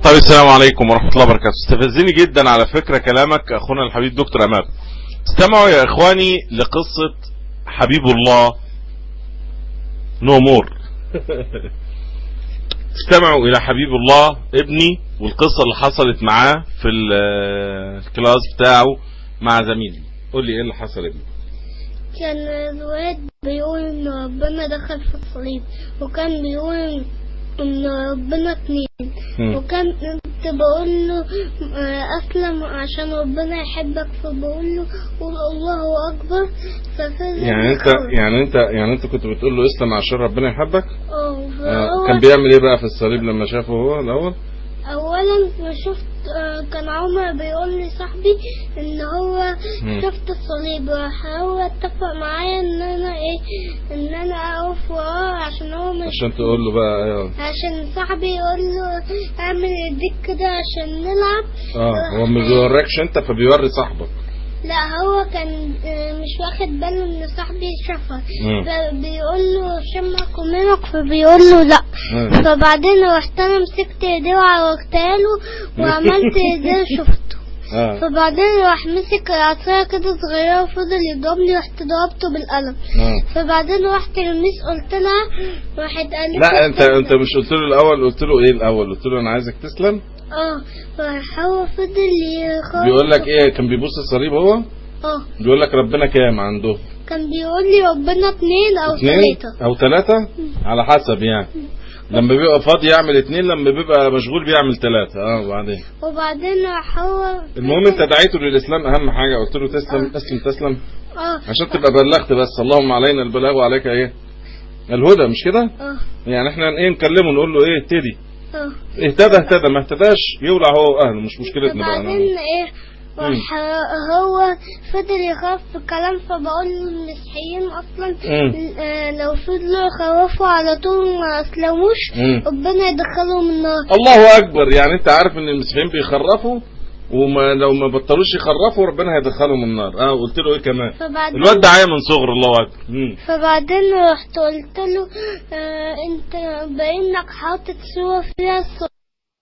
طيب السلام عليكم ورحمة الله وبركاته استفزني جدا على فكرة كلامك اخونا الحبيب دكتور امام استمعوا يا اخواني لقصة حبيب الله نو مور استمعوا الى حبيب الله ابني والقصة اللي حصلت معاه في الكلاس بتاعه مع زميلي قول لي ايه اللي حصل ابني كان الواد بيقول ان ربنا دخل في الصليب وكان بيقول ان ربنا اتنين مم. وكان كنت بقول له آه، اسلم عشان ربنا يحبك فبقول له قول الله اكبر ففضل يعني انت يخوف. يعني انت يعني انت كنت بتقول له اسلم عشان ربنا يحبك اه آه، فهو كان بيعمل ايه بقى في الصليب لما شافه هو الاول اولا ما شفت آه، كان عمر بيقول لي صاحبي ان هو مم. شفت الصليب راح هو اتفق معايا ان انا ايه ان انا اقف وراه عشان هو مش عشان تقول له بقى ايوه عشان صاحبي يقول له اعمل ايديك كده عشان نلعب اه هو ما بيوريكش انت فبيوري صاحبك لا هو كان آه، مش واخد باله ان صاحبي شافها مم. فبيقول له شمك ومنك فبيقول له لا مم. فبعدين رحت انا مسكت ايديه وعوجتها له وعملت ايديه شفته اه فبعدين راح مسك عصاية كده صغيرة وفضل يضربني رحت ضربته بالقلم اه فبعدين رحت للميس قلت لها راحت قالت لا لي انت انت مش قلت له الاول قلت له ايه الاول قلت له انا عايزك تسلم اه راح هو فضل يخاف بيقول لك ايه كان بيبص الصليب هو اه بيقول لك ربنا كام عنده كان بيقول لي ربنا اتنين او اتنين تلاتة او ثلاثة على حسب يعني لما بيبقى فاضي يعمل اتنين لما بيبقى مشغول بيعمل ثلاثة اه وبعدين وبعدين راح هو المهم انت دعيته للاسلام اهم حاجة قلت له تسلم اسلم تسلم اه عشان تبقى بلغت بس اللهم علينا البلاغ وعليك ايه الهدى مش كده اه يعني احنا ايه نكلمه نقول له ايه اهتدي اه اهتدى اهتدى ما اهتداش يولع هو واهله مش مشكلتنا بقى وبعدين ايه راح هو فضل يخاف في الكلام فبقول له المسيحيين اصلا مم. آه، لو فضلوا يخوفوا على طول ما اسلموش مم. ربنا يدخلهم النار الله اكبر يعني انت عارف ان المسيحيين بيخرفوا وما لو ما بطلوش يخرفوا ربنا هيدخلهم النار اه قلت له ايه كمان فبعدين الواد ده عاية من صغر الله اكبر مم. فبعدين رحت قلت له آه انت بانك حاطط صورة فيها الصليب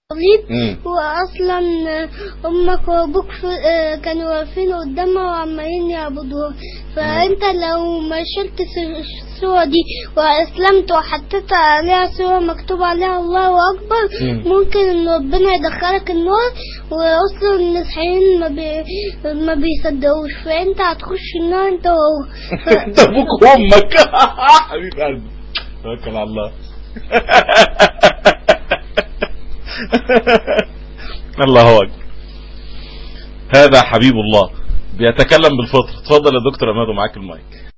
مم. واصلا آه، امك وابوك في- آه، كانوا واقفين قدامها وعمالين يعبدوها فانت لو ما شلت الس- الصورة دي واسلمت وحطيت عليها صورة مكتوب عليها الله اكبر مم. ممكن ان ربنا يدخلك النار واصلا المسيحيين ما بي ما بيصدقوش فانت هتخش النار انت وهو ف- انت ابوك وامك حبيب قلبي توكل على الله الله اكبر هذا حبيب الله بيتكلم بالفطر اتفضل يا دكتور امادو معاك المايك